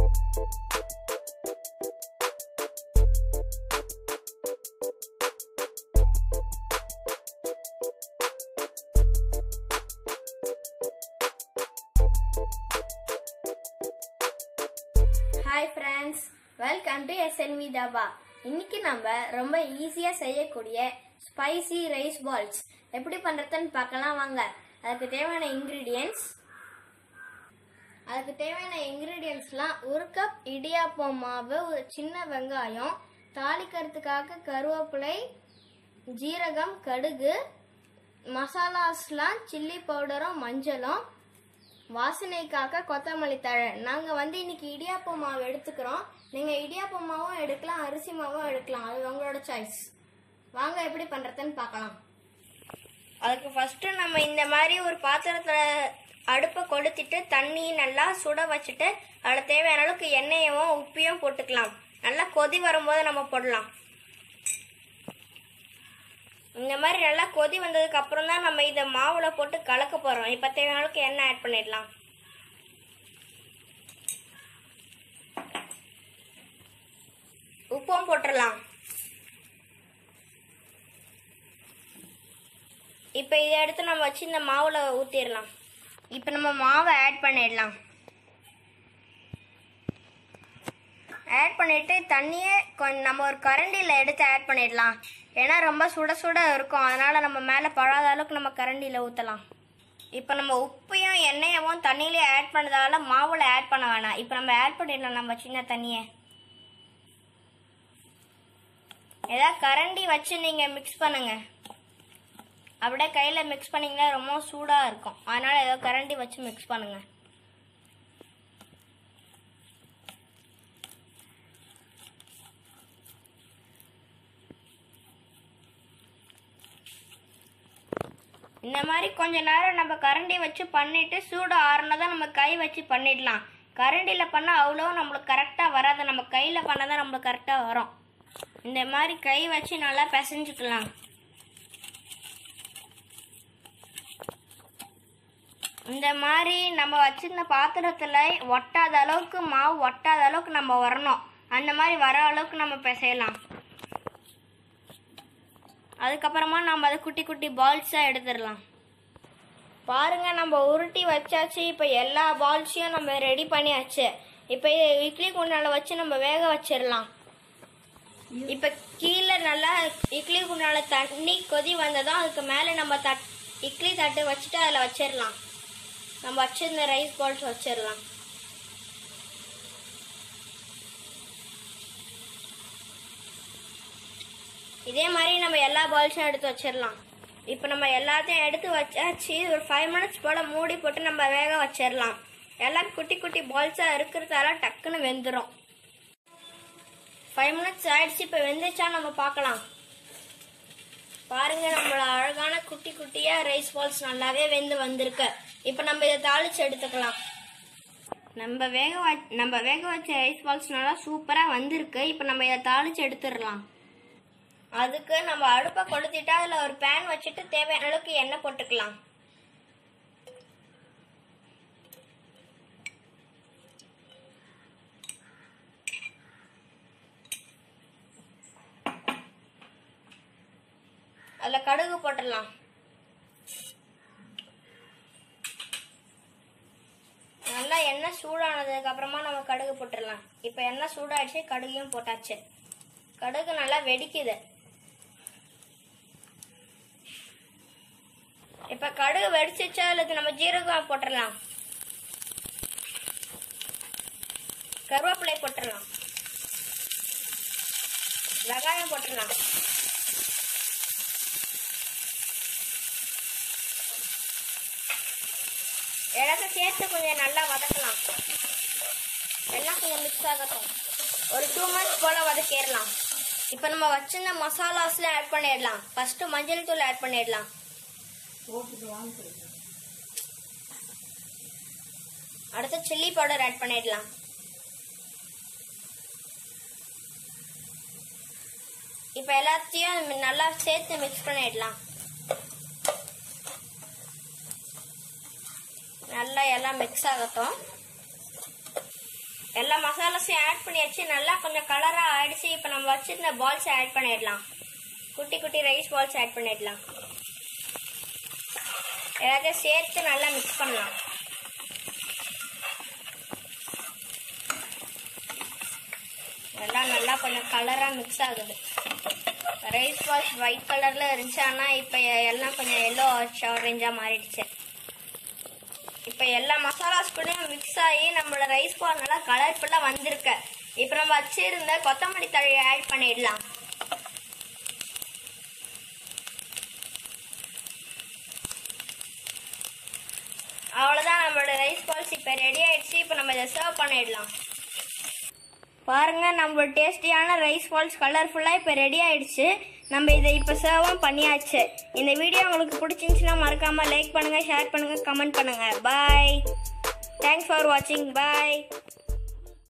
hi friends welcome to S N V dhaba இன்னைக்கு நம்ம ரொம்ப ஈஸியாக செய்யக்கூடிய ஸ்பைசி ரைஸ் பால்ஸ் எப்படி பண்ணுறதுன்னு பார்க்கலாம் வாங்க அதுக்கு தேவையான இன்க்ரீடியன்ட்ஸ் அதுக்கு தேவையான இன்க்ரீடியன்ட்ஸ்லாம் ஒரு கப் இடியாப்பம் மாவு ஒரு சின்ன வெங்காயம் தாளிக்கிறதுக்காக கருவேப்பிலை ஜீரகம் கடுகு மசாலாஸ்லாம் சில்லி பவுடரும் மஞ்சளும் வாசனைக்காக கொத்தமல்லி தழை நாங்கள் வந்து இன்னைக்கு இடியாப்ப மாவு எடுத்துக்கிறோம் நீங்கள் இடியாப்ப மாவும் எடுக்கலாம் அரிசி மாவும் எடுக்கலாம் அது உங்களோட சாய்ஸ் வாங்க எப்படி பண்ணுறதுன்னு பார்க்கலாம் அதுக்கு ஃபஸ்ட்டு நம்ம இந்த மாதிரி ஒரு பாத்திரத்தில் அடுப்பை கொளுத்திட்டு தண்ணி நல்லா சுட வச்சுட்டு அதில் தேவையான அளவுக்கு எண்ணெயவும் உப்பையும் போட்டுக்கலாம் நல்லா கொதி வரும்போது நம்ம போடலாம் இந்த மாதிரி நல்லா கொதி வந்ததுக்கு அப்புறம் தான் நம்ம இதை மாவுல போட்டு கலக்க போறோம் இப்போ தேவையான அளவுக்கு எண்ணெய் ஆட் பண்ணிடலாம் உப்பும் போட்டுடலாம் இப்போ இதை எடுத்து நம்ம வச்சு இந்த மாவுல ஊற்றிடலாம் இப்போ நம்ம மாவை ஆட் பண்ணிடலாம் ஆட் பண்ணிட்டு தண்ணியே கொஞ்சம் நம்ம ஒரு கரண்டியில் எடுத்து ஆட் பண்ணிடலாம் ஏன்னா ரொம்ப சுட சுட இருக்கும் அதனால நம்ம மேலே பழாத அளவுக்கு நம்ம கரண்டியில் ஊற்றலாம் இப்போ நம்ம உப்பையும் எண்ணெயவும் தண்ணியிலே ஆட் பண்ணதால மாவுல ஆட் பண்ண வேணாம் இப்போ நம்ம ஆட் பண்ணிடலாம் நம்ம சின்ன தண்ணியை ஏதாவது கரண்டி வச்சு நீங்கள் மிக்ஸ் பண்ணுங்க அப்படியே கையில் மிக்ஸ் பண்ணிங்கன்னா ரொம்ப சூடாக இருக்கும் அதனால ஏதோ கரண்டி வச்சு மிக்ஸ் பண்ணுங்க இந்த மாதிரி கொஞ்ச நேரம் நம்ம கரண்டி வச்சு பண்ணிட்டு சூடு ஆறுனதான் நம்ம கை வச்சு பண்ணிடலாம் கரண்டியில் பண்ணால் அவ்வளோ நம்மளுக்கு கரெக்டாக வராது நம்ம கையில் பண்ணால் தான் நம்மளுக்கு கரெக்டாக வரும் இந்த மாதிரி கை வச்சு நல்லா பிசைஞ்சுக்கலாம் இந்த மாதிரி நம்ம வச்சிருந்த பாத்திரத்தில் ஒட்டாத அளவுக்கு மாவு ஒட்டாத அளவுக்கு நம்ம வரணும் அந்த மாதிரி வர அளவுக்கு நம்ம பிசையலாம் அதுக்கப்புறமா நம்ம அதை குட்டி குட்டி பால்ஸாக எடுத்துடலாம் பாருங்க நம்ம உருட்டி வச்சாச்சு இப்போ எல்லா பால்ஸையும் நம்ம ரெடி பண்ணியாச்சு இப்போ இதை இட்லி குண்டால வச்சு நம்ம வேக வச்சிடலாம் இப்போ கீழே நல்லா இட்லி குண்டால தண்ணி கொதி வந்ததும் அதுக்கு மேலே நம்ம தட் இட்லி தட்டு வச்சுட்டு அதில் வச்சிடலாம் நம்ம வச்சிருந்த ரைஸ் பால்ஸ் வச்சிடலாம் இதே மாதிரி நம்ம எல்லா பால்ஸும் எடுத்து வச்சிடலாம் இப்போ நம்ம எல்லாத்தையும் எடுத்து வச்சாச்சு ஒரு ஃபைவ் மினிட்ஸ் போல் மூடி போட்டு நம்ம வேக வச்சிடலாம் எல்லாம் குட்டி குட்டி பால்ஸாக இருக்கிறதால டக்குன்னு வெந்துடும் ஃபைவ் மினிட்ஸ் ஆயிடுச்சு இப்போ வெந்துச்சா நம்ம பார்க்கலாம் பாருங்க நம்மளோட அழகான குட்டி குட்டியா ரைஸ் பால்ஸ் நல்லாவே வெந்து வந்திருக்கு இப்போ நம்ம இதை தாளிச்சு எடுத்துக்கலாம் நம்ம வேக வ- நம்ம வேக வச்ச ரைஸ் பால்ஸ் நல்லா சூப்பராக வந்திருக்கு இப்போ நம்ம இதை தாளிச்சு எடுத்துடலாம் அதுக்கு நம்ம அடுப்பை கொளுத்திட்டு அதுல ஒரு பேன் வச்சுட்டு தேவையான அளவுக்கு எண்ணெய் போட்டுக்கலாம் அதுல கடுகு போட்டுடலாம் நல்லா எண்ணெய் சூடானதுக்கு அப்புறமா நம்ம கடுகு போட்டுடலாம் இப்போ எண்ணெய் சூடாயிடுச்சு கடுகையும் போட்டாச்சு கடுகு நல்லா வெடிக்குது இப்ப கடுகு வெடிச்சிச்சா அல்லது நம்ம ஜீரகம் போட்டுடலாம் கருவேப்பிலை போட்டுடலாம் வெங்காயம் போட்டுடலாம் எல்லாத்தையும் சேர்த்து கொஞ்சம் நல்லா வதக்கலாம் எல்லாம் கொஞ்சம் மிக்ஸ் ஆகட்டும் ஒரு டூ மினிட்ஸ் போல வதக்கிடலாம் இப்போ நம்ம வச்சிருந்த மசாலாஸ்ல ஆட் பண்ணிடலாம் ஃபர்ஸ்ட் மஞ்சள் தூள் ஆட் பண்ணிடலாம் அடுத்து சில்லி பவுடர் ஆட் பண்ணிடலாம் இப்போ எல்லாத்தையும் நல்லா சேர்த்து மிக்ஸ் பண்ணிடலாம் நல்லா எல்லாம் மிக்ஸ் ஆகட்டும் எல்லா மசாலாஸையும் ஆட் பண்ணியாச்சு நல்லா கொஞ்சம் கலராக ஆயிடுச்சு இப்போ நம்ம வச்சிருந்த பால்ஸ் ஆட் பண்ணிடலாம் குட்டி குட்டி ரைஸ் பால்ஸ் ஆட் பண்ணிடலாம் எல்லாத்தையும் சேர்த்து நல்லா மிக்ஸ் பண்ணலாம் எல்லாம் நல்லா கொஞ்சம் கலராக மிக்ஸ் ஆகுது ரைஸ் பால்ஸ் ஒயிட் கலரில் இருந்துச்சு ஆனால் இப்போ எல்லாம் கொஞ்சம் எல்லோ ஆரஞ்சாக மாறிடுச்சு இப்போ எல்லா மசாலாஸ் கூடயும் மிக்ஸ் ஆகி நம்மளோட ரைஸ் பால் நல்லா கலர்ஃபுல்லாக வந்திருக்கு இப்போ நம்ம வச்சிருந்த கொத்தமல்லி தழை ஆட் பண்ணிடலாம் அவ்வளோதான் நம்மளோட ரைஸ் பால்ஸ் இப்போ ரெடி ஆயிடுச்சு இப்போ நம்ம இதை சர்வ் பண்ணிடலாம் பாருங்க நம்ம டேஸ்டியான ரைஸ் பால்ஸ் கலர்ஃபுல்லாக இப்போ ரெடி ஆயிடுச்சு நம்ம இதை இப்போ சர்வும் பண்ணியாச்சு இந்த வீடியோ உங்களுக்கு பிடிச்சிருந்துச்சுன்னா மறக்காம லைக் பண்ணுங்க ஷேர் பண்ணுங்க கமெண்ட் பண்ணுங்க பாய் தேங்க்ஸ் ஃபார் வாட்சிங் பாய்